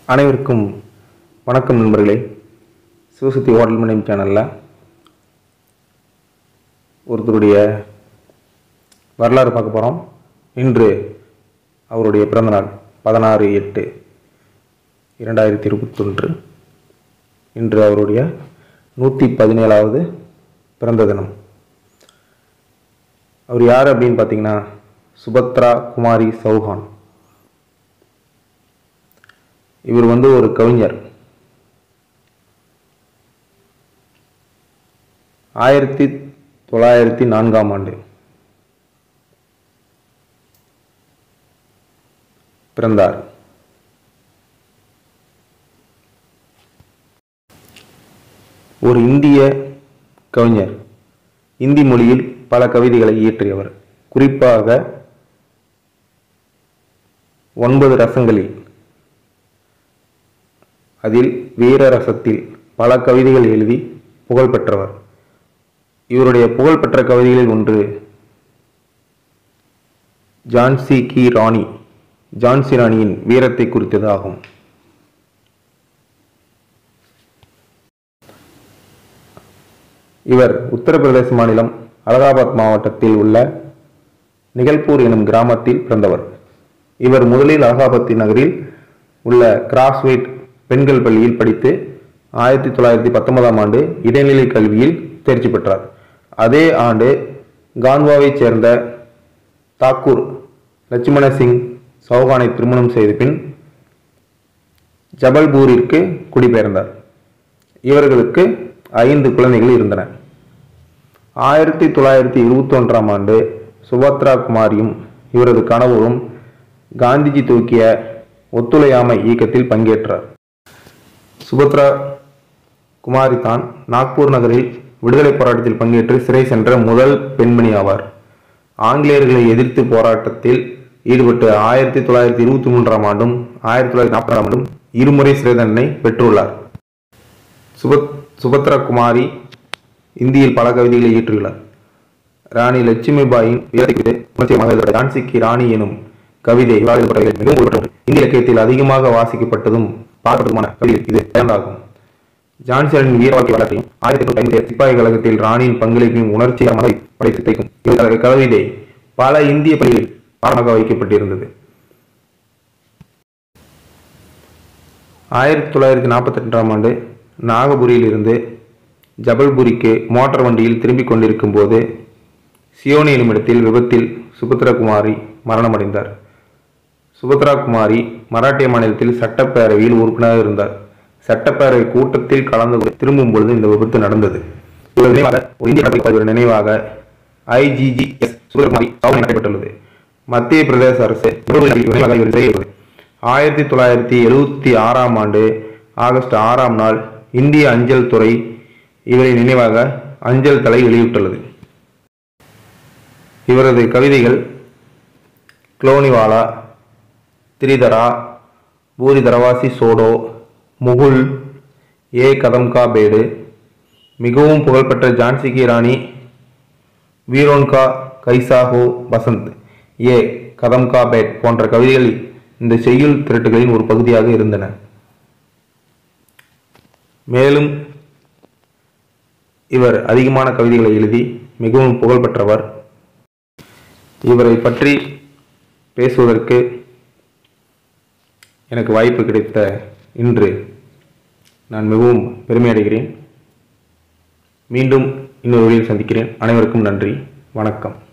அனைவருக்கும் வணக்கம் நண்பர்களே சிவசக்தி ஹோட்டல் மணியம் சேனலில் ஒருத்தருடைய வரலாறு பார்க்க போகிறோம் இன்று அவருடைய பிறந்தநாள் பதினாறு எட்டு இரண்டாயிரத்தி இருபத்தொன்று இன்று அவருடைய நூற்றி பதினேழாவது பிறந்த தினம் அவர் யார் அப்படின்னு பார்த்தீங்கன்னா சுபத்ரா குமாரி சௌஹான் இவர் வந்து ஒரு கவிஞர் ஆயிரத்தி தொள்ளாயிரத்தி நான்காம் ஆண்டு பிறந்தார் ஒரு இந்திய கவிஞர் இந்தி மொழியில் பல கவிதைகளை இயற்றியவர் குறிப்பாக ஒன்பது ரசங்களில் அதில் வீர ரசத்தில் பல கவிதைகள் எழுதி புகழ் பெற்றவர் இவருடைய புகழ்பெற்ற கவிதைகளில் ஒன்று ஜான்சி கி ராணி ஜான்சி ராணியின் வீரத்தை குறித்தது ஆகும் இவர் உத்தரப்பிரதேச மாநிலம் அலகாபாத் மாவட்டத்தில் உள்ள நிகழ்பூர் எனும் கிராமத்தில் பிறந்தவர் இவர் முதலில் அலகாபாத் நகரில் உள்ள கிராஸ்வெயிட் பெண்கள் பள்ளியில் படித்து ஆயிரத்தி தொள்ளாயிரத்தி பத்தொன்பதாம் ஆண்டு இடைநிலை கல்வியில் தேர்ச்சி பெற்றார் அதே ஆண்டு கான்வாவைச் சேர்ந்த தாக்கூர் லட்சுமண சிங் சௌகானை திருமணம் செய்த பின் ஜபல்பூரிற்கு குடிபெயர்ந்தார் இவர்களுக்கு ஐந்து குழந்தைகள் இருந்தன ஆயிரத்தி தொள்ளாயிரத்தி இருபத்தி ஒன்றாம் ஆண்டு சுபத்ரா குமாரியும் இவரது கணவரும் காந்திஜி தூக்கிய ஒத்துழையாமை இயக்கத்தில் பங்கேற்றார் சுபத்ரா குமாரி தான் நாக்பூர் நகரில் விடுதலை போராட்டத்தில் பங்கேற்று சிறை சென்ற முதல் பெண்மணி ஆவார் ஆங்கிலேயர்களை எதிர்த்து போராட்டத்தில் ஈடுபட்டு ஆயிரத்தி தொள்ளாயிரத்தி இருபத்தி மூன்றாம் ஆண்டும் ஆயிரத்தி தொள்ளாயிரத்தி நாற்பதாம் ஆண்டும் இருமுறை சிறை தண்டனை பெற்றுள்ளார் சுபத் சுபத்ரா குமாரி இந்தியில் பல கவிதைகளை இயற்றியுள்ளார் ராணி லட்சுமிபாயின் வீரத்தை குறித்து உணர்ச்சியமாக எழுதப்பட்ட ஜான்சிக்கு ராணி எனும் கவிதை இவ்வாறு எழுதப்பட்டவை மிகவும் புகழ்பெற்றது. இந்திய இலக்கியத்தில் அதிகமாக வாசிக்கப்பட்டதும் பாடப்பட்டதுமான கவிதை இது இரண்டாகும் ஜான்சனின் வீர வாழ்க்கை வரலாற்றையும் ஆயிரத்தி எட்நூத்தி ஐம்பத்தி சிப்பாய் கழகத்தில் ராணியின் பங்களிப்பையும் உணர்ச்சிகரமாக படைத்து தைக்கும் இவரது கவிதை பல இந்திய பள்ளிகளில் பாடமாக வைக்கப்பட்டிருந்தது ஆயிரத்தி தொள்ளாயிரத்தி நாற்பத்தி ரெண்டாம் ஆண்டு நாகபுரியிலிருந்து ஜபல்புரிக்கு மோட்டார் வண்டியில் திரும்பிக் கொண்டிருக்கும் போது சியோனி எனும் இடத்தில் விபத்தில் சுபத்ரா குமாரி மரணமடைந்தார் சுபத்ரா குமாரி மராட்டிய மாநிலத்தில் சட்டப்பேரவையில் உறுப்பினராக இருந்தார் சட்டப்பேரவை கூட்டத்தில் கலந்து கொண்டு திரும்பும் பொழுது இந்த விபத்து நடந்தது இவர் நினைவாக ஒரு இந்திய கடற்படை பதிவர் நினைவாக ஐஜிஜிஎஸ் சுபத்ரகுமாரி சாவணி நடைபெற்றுள்ளது மத்திய பிரதேச அரசு இவருடைய நினைவாக இவர் செய்கிறது ஆயிரத்தி தொள்ளாயிரத்தி எழுவத்தி ஆறாம் ஆண்டு ஆகஸ்ட் ஆறாம் நாள் இந்திய அஞ்சல் துறை இவரின் நினைவாக அஞ்சல் தலை வெளியிட்டுள்ளது இவரது கவிதைகள் குளோனிவாலா திரிதரா பூரி தரவாசி சோடோ முகுல் ஏ கதம்கா பேடு மிகவும் புகழ்பெற்ற ஜான்சி கி ராணி வீரோன்கா கைசாஹோ பசந்த் ஏ கதம்கா பேட் போன்ற கவிதைகள் இந்த செய்யுள் திரட்டுகளின் ஒரு பகுதியாக இருந்தன மேலும் இவர் அதிகமான கவிதைகளை எழுதி மிகவும் புகழ்பெற்றவர் இவரை பற்றி பேசுவதற்கு எனக்கு வாய்ப்பு கிடைத்த இன்று நான் மிகவும் பெருமை அடைகிறேன் மீண்டும் இன்னொரு வழியில் சந்திக்கிறேன் அனைவருக்கும் நன்றி வணக்கம்